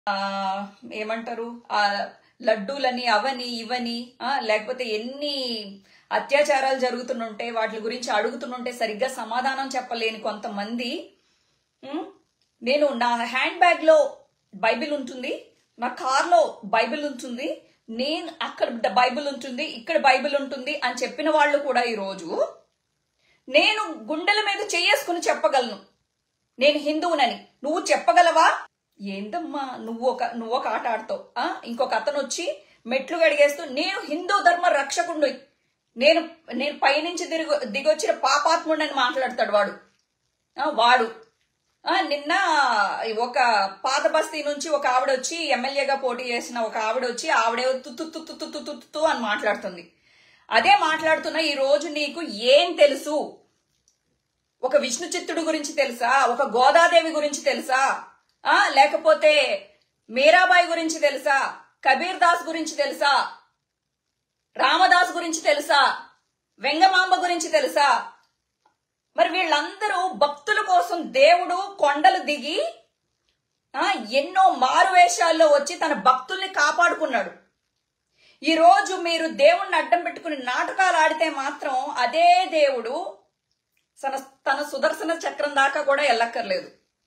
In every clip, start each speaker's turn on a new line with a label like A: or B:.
A: ఆ, ఏమంటారు ఆ లడ్డూలని అవని ఇవని ఆ, లేకపోతే ఎన్ని అత్యాచారాలు జరుగుతుంటే వాటి గురించి అడుగుతుంటే సరిగ్గా సమాధానం చెప్పలేని కొంతమంది ఉమ్, నేను నా హ్యాండ్ బ్యాగ్ లో బైబిల్ ఉంటుంది నా కార్ లో బైబిల్ ఉంటుంది నేను అక్కడ ద- బైబిల్ ఉంటుంది ఇక్కడ బైబిల్ ఉంటుంది అని చెప్పిన వాళ్ళు కూడా ఈరోజు నేను గుండెల మీద చేసుకుని చెప్పగలను నేను హిందువునని నువ్వు చెప్పగలవా ఏందమ్మా నువ్వు ఒక నువ్వు ఒక ఆట ఆడతావు ఆ? ఇంకొక అతను వచ్చి మెట్లు గడిగేస్తూ నేను హిందూ ధర్మ రక్షకుడు నేను నేను పైనుంచి దిగి దిగొచ్చిన పాపాత్ముడని మాట్లాడతాడు వాడు ఆ, వాడు ఆ, నిన్న ఒక పాత బస్తీ నుంచి ఒక ఆవిడ వచ్చి ఎమ్మెల్యేగా పోటీ చేసిన ఒక ఆవిడ వచ్చి ఆవిడే తుత్తు తుత్తు తుత్తు తుత్తు అని మాట్లాడుతుంది అదే మాట్లాడుతున్న ఈ రోజు నీకు ఏం తెలుసు ఒక విష్ణు చిత్తుడు గురించి తెలుసా ఒక గోదాదేవి గురించి తెలుసా ఆ లేకపోతే మీరాబాయి గురించి తెలుసా కబీర్ దాస్ గురించి తెలుసా రామదాస్ గురించి తెలుసా వెంగమాంబ గురించి తెలుసా మరి వీళ్ళందరూ భక్తుల కోసం దేవుడు కొండలు దిగి ఆ, ఎన్నో మారువేషాల్లో వచ్చి తన భక్తుల్ని కాపాడుకున్నాడు ఈ రోజు మీరు దేవుణ్ణి అడ్డం పెట్టుకుని నాటకాలు ఆడితే మాత్రం అదే దేవుడు తన తన సుదర్శన చక్రం దాకా కూడా వెళ్ళక్కర్లేదు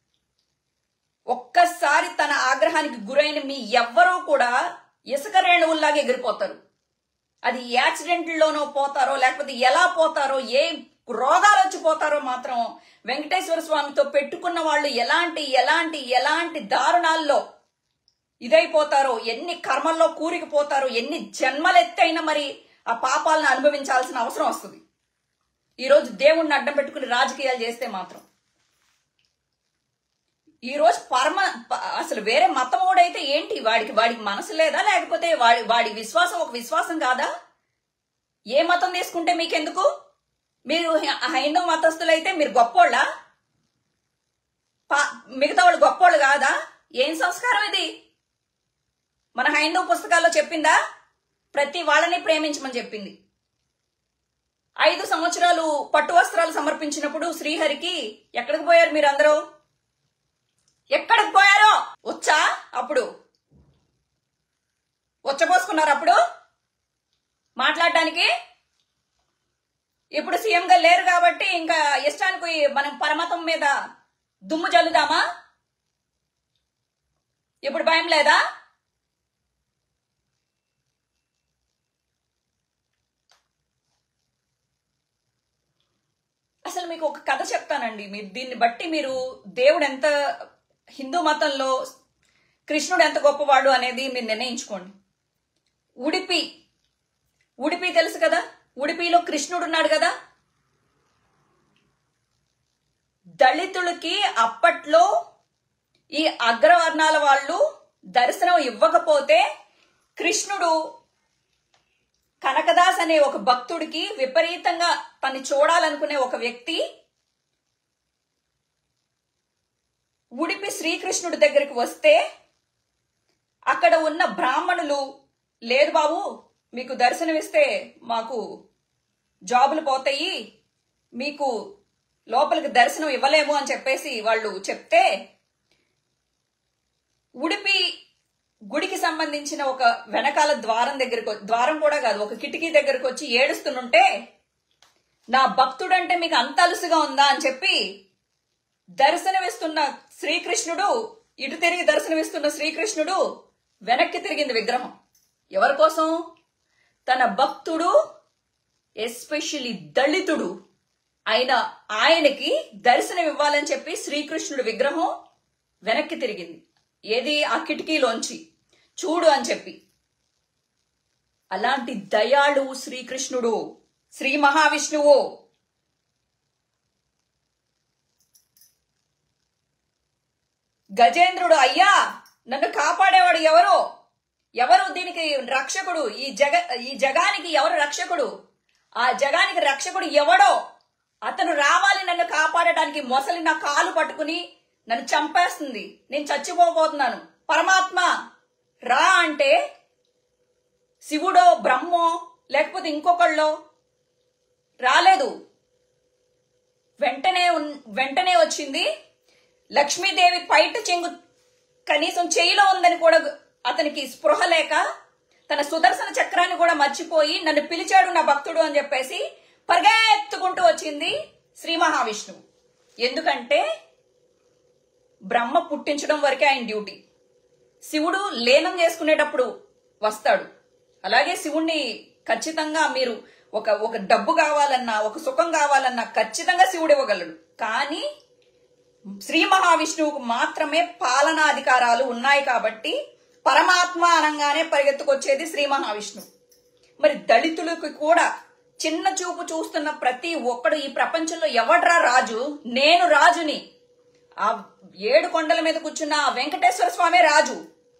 A: ఒక్కసారి తన ఆగ్రహానికి గురైన మీ ఎవ్వరూ కూడా ఇసుక రేణువుల్లాగా ఎగిరిపోతారు అది యాక్సిడెంట్లోనో పోతారో లేకపోతే ఎలా పోతారో ఏ రోగాలు వచ్చి పోతారో మాత్రం వెంకటేశ్వర స్వామితో పెట్టుకున్న వాళ్ళు ఎలాంటి ఎలాంటి ఎలాంటి దారుణాల్లో ఇదైపోతారో ఎన్ని కర్మల్లో కూరికిపోతారో ఎన్ని జన్మలెత్తైనా మరి ఆ పాపాలను అనుభవించాల్సిన అవసరం వస్తుంది ఈరోజు దేవుణ్ణి అడ్డం పెట్టుకుని రాజకీయాలు చేస్తే మాత్రం ఈ రోజు పరమ ప- అసలు వేరే మతమోడైతే ఏంటి వాడికి వాడికి మనసు లేదా లేకపోతే వాడి వాడి విశ్వాసం ఒక విశ్వాసం కాదా ఏ మతం తీసుకుంటే మీకెందుకు మీరు హై- హైందవ మతస్థులైతే మీరు గొప్పోళ్ళా పా- మిగతా వాళ్ళు గొప్పోళ్ళు కాదా ఏం సంస్కారం ఇది మన హైందవ పుస్తకాల్లో చెప్పిందా ప్రతి వాళ్ళని ప్రేమించమని చెప్పింది ఐదు సంవత్సరాలు పట్టు వస్త్రాలు సమర్పించినప్పుడు శ్రీహరికి ఎక్కడికి పోయారు మీరందరూ ఎక్కడికి పోయారో వచ్చా అప్పుడు వచ్చపోసుకున్నారు అప్పుడు మాట్లాడడానికి ఇప్పుడు సీఎం గా లేరు కాబట్టి ఇంకా ఇష్టానికి మనం పరమతం మీద దుమ్ము జల్లుదామా ఇప్పుడు భయం లేదా అసలు మీకు ఒక కథ చెప్తానండి మీరు దీన్ని బట్టి మీరు దేవుడు ఎంత హిందూ మతంలో కృష్ణుడు ఎంత గొప్పవాడు అనేది మీరు నిర్ణయించుకోండి ఉడిపి ఉడిపి తెలుసు కదా ఉడిపిలో కృష్ణుడు ఉన్నాడు కదా దళితులకి అప్పట్లో ఈ అగ్రవర్ణాల వాళ్ళు దర్శనం ఇవ్వకపోతే కృష్ణుడు కనకదాస్ అనే ఒక భక్తుడికి విపరీతంగా తను చూడాలనుకునే ఒక వ్యక్తి ఉడిపి శ్రీకృష్ణుడి దగ్గరికి వస్తే అక్కడ ఉన్న బ్రాహ్మణులు లేదు బాబు మీకు దర్శనమిస్తే మాకు జాబులు పోతాయి మీకు లోపలికి దర్శనం ఇవ్వలేము అని చెప్పేసి వాళ్ళు చెప్తే ఉడిపి గుడికి సంబంధించిన ఒక వెనకాల ద్వారం దగ్గరకు ద్వారం కూడా కాదు ఒక కిటికీ దగ్గరకు వచ్చి ఏడుస్తుంటే నా భక్తుడంటే మీకు అంత అలుసుగా ఉందా అని చెప్పి దర్శనమిస్తున్న శ్రీకృష్ణుడు ఇటు తిరిగి దర్శనమిస్తున్న శ్రీకృష్ణుడు వెనక్కి తిరిగింది విగ్రహం ఎవరి కోసం తన భక్తుడు ఎస్పెషల్లీ దళితుడు అయిన ఆయనకి దర్శనం ఇవ్వాలని చెప్పి శ్రీకృష్ణుడు విగ్రహం వెనక్కి తిరిగింది ఏది ఆ కిటికీలోంచి చూడు అని చెప్పి అలాంటి దయాళు శ్రీకృష్ణుడు శ్రీ మహావిష్ణువు గజేంద్రుడు అయ్యా నన్ను కాపాడేవాడు ఎవరు ఎవరు దీనికి రక్షకుడు ఈ జగ ఈ జగానికి ఎవరు రక్షకుడు ఆ జగానికి రక్షకుడు ఎవడో అతను రావాలి నన్ను కాపాడటానికి మొసలి నా కాలు పట్టుకుని నన్ను చంపేస్తుంది నేను చచ్చిపోబోతున్నాను పరమాత్మ రా అంటే శివుడో బ్రహ్మో లేకపోతే ఇంకొకళ్ళో రాలేదు వెంటనే ఉన్- వెంటనే వచ్చింది లక్ష్మీదేవి పైట చెంగు కనీసం చేయిలో ఉందని కూడా అతనికి స్పృహ లేక తన సుదర్శన చక్రాన్ని కూడా మర్చిపోయి నన్ను పిలిచాడు నా భక్తుడు అని చెప్పేసి పరిగెత్తుకుంటూ వచ్చింది శ్రీ మహావిష్ణువు ఎందుకంటే బ్రహ్మ పుట్టించడం వరకే ఆయన డ్యూటీ శివుడు లీనం చేసుకునేటప్పుడు వస్తాడు అలాగే శివుణ్ణి ఖచ్చితంగా మీరు ఒక ఒక డబ్బు కావాలన్నా ఒక సుఖం కావాలన్నా ఖచ్చితంగా శివుడు ఇవ్వగలడు కానీ శ్రీ మహావిష్ణువుకు మాత్రమే పాలనాధికారాలు ఉన్నాయి కాబట్టి పరమాత్మ అనగానే పరిగెత్తుకొచ్చేది శ్రీ మహావిష్ణువు మరి దళితులకు కూడా చిన్న చూపు చూస్తున్న ప్రతి ఒక్కడు ఈ ప్రపంచంలో ఎవడ్రా రాజు నేను రాజుని ఆ ఏడు కొండల మీద కూర్చున్న ఆ వెంకటేశ్వర స్వామి రాజు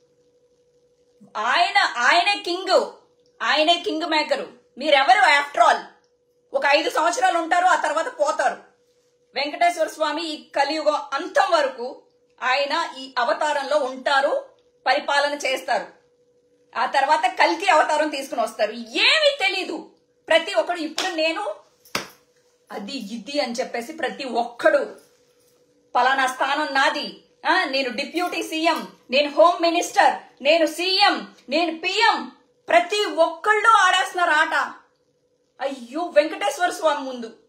A: ఆయన ఆయనే కింగ్ ఆయనే కింగ్ మేకరు మీరెవరు ఆఫ్టర్ ఆల్ ఒక ఐదు సంవత్సరాలు ఉంటారు ఆ తర్వాత పోతారు వెంకటేశ్వర స్వామి ఈ కలియుగం అంతం వరకు ఆయన ఈ అవతారంలో ఉంటారు పరిపాలన చేస్తారు ఆ తర్వాత కల్కి అవతారం తీసుకుని వస్తారు ఏమీ తెలీదు ప్రతి ఒక్కడు ఇప్పుడు నేను అది ఇది అని చెప్పేసి ప్రతి ఒక్కడు పలానా స్థానం నాది ఆ నేను డిప్యూటీ సీఎం నేను హోమ్ మినిస్టర్ నేను సీఎం నేను పిఎం ప్రతి ఒక్కళ్ళు ఆడేస్తున్నారు ఆట అయ్యో వెంకటేశ్వర స్వామి ముందు